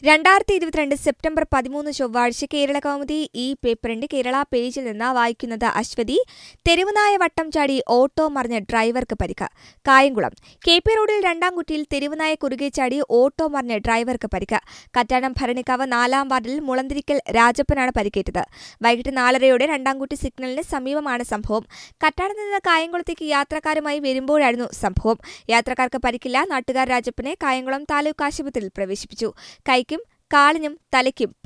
രണ്ടായിരത്തി ഇരുപത്തിരണ്ട് സെപ്റ്റംബർ പതിമൂന്ന് ചൊവ്വാഴ്ച കേരള കൗമുദി ഈ പേപ്പറിന്റെ കേരള പേജിൽ നിന്ന് വായിക്കുന്നത് അശ്വതി തെരുവുനായ വട്ടം ചാടി ഓട്ടോ മറിഞ്ഞ് ഡ്രൈവർക്ക് പരിക്ക് കായംകുളം കെ പി റോഡിൽ രണ്ടാം കുറ്റിയിൽ തെരുവുനായ കുറുകെ ചാടി ഓട്ടോ മറിഞ്ഞ് ഡ്രൈവർക്ക് പരിക്ക് കറ്റാനം ഭരണിക്കാവ് നാലാം വാർഡിൽ മുളന്തിരിക്കൽ രാജപ്പനാണ് പരിക്കേറ്റത് വൈകിട്ട് നാലരയോടെ രണ്ടാംകുട്ടി സിഗ്നലിന് സമീപമാണ് സംഭവം കറ്റാനത്ത് നിന്ന് കായംകുളത്തേക്ക് യാത്രക്കാരുമായി വരുമ്പോഴായിരുന്നു സംഭവം യാത്രക്കാർക്ക് പരിക്കില്ല നാട്ടുകാർ രാജപ്പനെ കായംകുളം താലൂക്ക് ആശുപത്രിയിൽ പ്രവേശിപ്പിച്ചു കൈക്കും കാലിനും തലയ്ക്കും